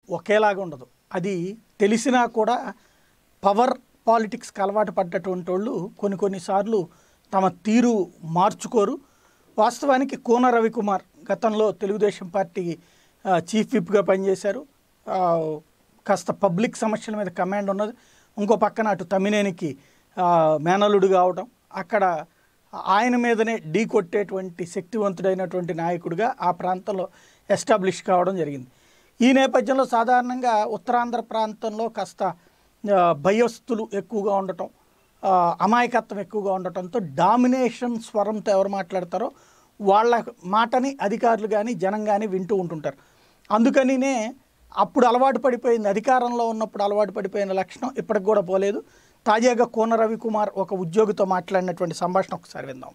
ఒకేలాగా ఉండదు అది తెలిసినా కూడా పవర్ పాలిటిక్స్కి అలవాటు పడ్డటువంటి వాళ్ళు కొన్ని కొన్నిసార్లు తమ తీరు మార్చుకోరు వాస్తవానికి కోన రవికుమార్ గతంలో తెలుగుదేశం పార్టీ ఆ, చీఫ్ విప్గా పనిచేశారు ఆ, కాస్త పబ్లిక్ సమస్యల మీద కమాండ్ ఉన్నది ఇంకో పక్కన అటు తమ్మినేనికి ఆ, మేనలుడు కావడం అక్కడ ఆయన మీదనే ఢీ కొట్టేటువంటి శక్తివంతుడైనటువంటి నాయకుడిగా ఆ ప్రాంతంలో ఎస్టాబ్లిష్ కావడం జరిగింది ఈ నేపథ్యంలో సాధారణంగా ఉత్తరాంధ్ర ప్రాంతంలో కాస్త ఆ, భయస్థులు ఎక్కువగా ఉండటం ఆ, అమాయకత్వం ఎక్కువగా ఉండటంతో డామినేషన్ స్వరంతో ఎవరు మాట్లాడతారో వాళ్ళ మాటని అధికారులు కానీ జనం కానీ వింటూ ఉంటుంటారు అందుకనినే అప్పుడు అలవాటు పడిపోయింది అధికారంలో ఉన్నప్పుడు అలవాటు పడిపోయిన లక్షణం ఇప్పటికి కూడా పోలేదు తాజాగా కోన రవికుమార్ ఒక ఉద్యోగితో మాట్లాడినటువంటి సంభాషణ ఒకసారి విందాం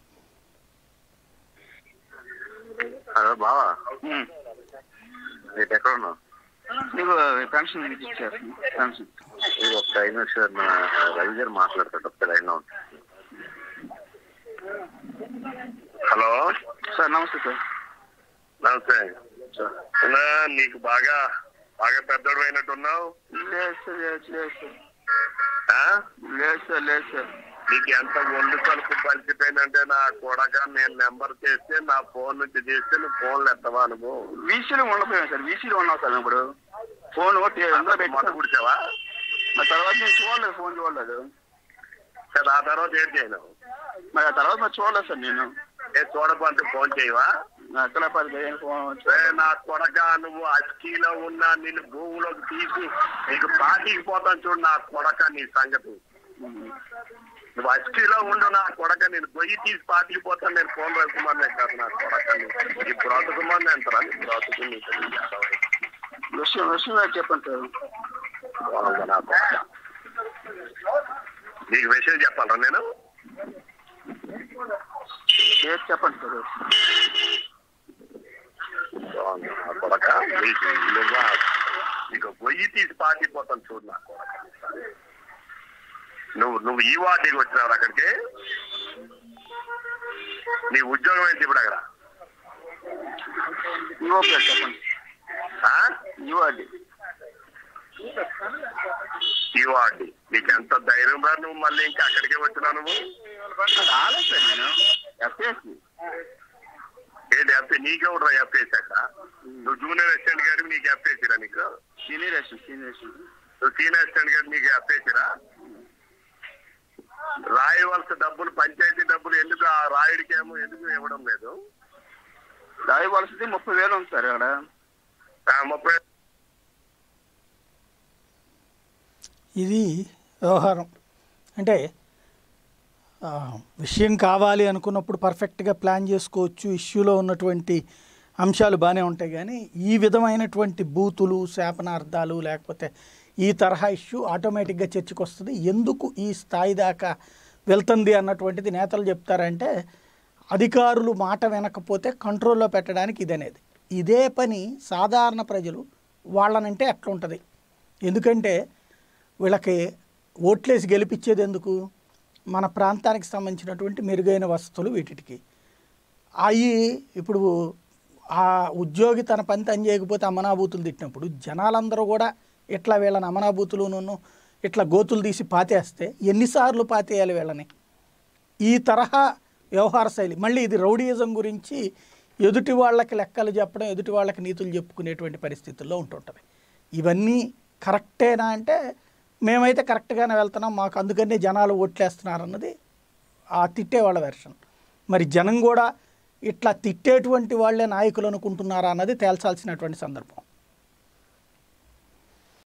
హలో బావా రేపు ఎక్కడ ఉన్నావు నీకు పెన్షన్ మీకు ఇచ్చారు పెన్షన్ ఇది ఒక ఐదు నిమిషాలు మన రవి గారు మాట్లాడతాడు ఒక లైన్ లో ఉంటాడు. హలో సార్ నమస్తే సార్ నమస్తే అన్నా, నీకు బాగా బాగా పెద్దోడు అయినట్టున్నావు లేదు సార్ లేదు లేదు సార్ ఆ? లేదు సార్ లేదు సార్ నీకు ఎంత ఒళ్ళు కలుపు పలిచిపోయిందంటే నా కొడక నేను నెంబర్ చేస్తే నా ఫోన్ నుంచి చేస్తే నువ్వు ఫోన్లు ఎత్తవా నువ్వు వీసీలో ఉండకపోయాను సార్ వీసీలో ఉన్నాం సార్ ఇప్పుడు ఫోన్ ఒకటి అందులో మొట్ట పెట్టాను కుడిచావా మరి తర్వాత నేను చూడలేదు ఫోన్ చూడలేదు సరే ఆ తర్వాత ఏం చేయను మరి ఆ తర్వాత మరి చూడలేదు సార్ నేను ఏ చూడకుంటే ఫోన్ చేయవా అక్కడ పది ఫోన్ ఏ నా కొడక నువ్వు అస్కీలో ఉన్న నిన్ను భూమిలోకి తీసి నీకు పాటికి పోతాను చూడు నా కొడక నీ సంగతి నువ్వు అస్కీలో ఉండు నా కొడక నేను గొయ్యి తీసి పాటికి పోతాను నేను ఫోన్ రకుమార్ కాదు నా కొడక నీ బ్రతుకుమని అంటారా నీ బ్రతుకు నీకు తెలియదు. విషయం విషయం ఏంటి చెప్పండి సార్ బాగుంది నా కొడక. నీకు విషయం చెప్పాలా నేను ఏది చెప్పండి సార్ బాగుంది నా కొడక నీకు నువ్వు నీకు గొయ్యి తీసి పాటిపోతాను చూడు నా కొడక నువ్వు నువ్వు ఈ వార్డుకి వచ్చినావు అక్కడికి నీ ఉద్యోగం ఏంటి ఇప్పుడు అక్కడ ఇవో పేరు చెప్పండి ఆ? ఇవ్వండి ఈ వార్డు నీకు ఎంత ధైర్యం రా నువ్వు మళ్ళీ ఇంకా అక్కడికే వచ్చినావు నువ్వు రాలేదు సార్ నేను ఎఫ్ఎస్సి ఏంటి ఎఫ్ఏ నీకే ఉండరా ఎఫ్ఏసి అక్కడ నువ్వు జూనియర్ అసిస్టెంట్ గారికి నీకు ఎఫ్ఏసిరా నీకు సీనియర్ అసిస్టెంట్ సీనియర్ అసిస్టెంట్ నువ్వు సీనియర్ అసిస్టెంట్ గారికి నీకు ఎఫ్ఏసిరా రాయవలసిన డబ్బులు పంచాయతీ డబ్బులు ఎందుకు ఆ రాయుడికేమో ఎందుకు ఇవ్వడం లేదు రాయవలసింది ముప్పై వేలు ఉంది సార్ అక్కడ ఆ ముప్పై ఇది వ్యవహారం అంటే ఆ, విషయం కావాలి అనుకున్నప్పుడు పర్ఫెక్ట్గా ప్లాన్ చేసుకోవచ్చు ఇష్యూలో ఉన్నటువంటి అంశాలు బాగానే ఉంటాయి కానీ ఈ విధమైనటువంటి బూతులు శాపనార్థాలు లేకపోతే ఈ తరహా ఇష్యూ ఆటోమేటిక్గా చర్చకు వస్తుంది ఎందుకు ఈ స్థాయి దాకా వెళ్తుంది అన్నటువంటిది నేతలు చెప్తారంటే అధికారులు మాట వినకపోతే కంట్రోల్లో పెట్టడానికి ఇదనేది ఇదే పని సాధారణ ప్రజలు వాళ్ళనంటే ఎట్లుంటుంది ఎందుకంటే వీళ్ళకి ఓట్లేసి గెలిపించేది ఎందుకు మన ప్రాంతానికి సంబంధించినటువంటి మెరుగైన వసతులు వీటికి అవి ఇప్పుడు ఆ ఉద్యోగి తన పని తను చేయకపోతే అమనాభూతులు తిట్టినప్పుడు జనాలందరూ కూడా ఇట్లా వీళ్ళని అమనాభూతులును ఇట్లా గోతులు తీసి పాతేస్తే ఎన్నిసార్లు పాతేయాలి వీళ్ళని ఈ తరహా వ్యవహార శైలి మళ్ళీ ఇది రౌడీయిజం గురించి ఎదుటి వాళ్ళకి లెక్కలు చెప్పడం ఎదుటి వాళ్ళకి నీతులు చెప్పుకునేటువంటి పరిస్థితుల్లో ఉంటుంటుంది ఇవన్నీ కరెక్టేనా అంటే మేమైతే కరెక్ట్గానే వెళ్తున్నాం మాకు అందుకనే జనాలు ఓట్లేస్తున్నారు అన్నది ఆ తిట్టే వాళ్ళ వెర్షన్ మరి జనం కూడా ఇట్లా తిట్టేటువంటి వాళ్ళే నాయకులు అనుకుంటున్నారా అన్నది తేల్చాల్సినటువంటి సందర్భం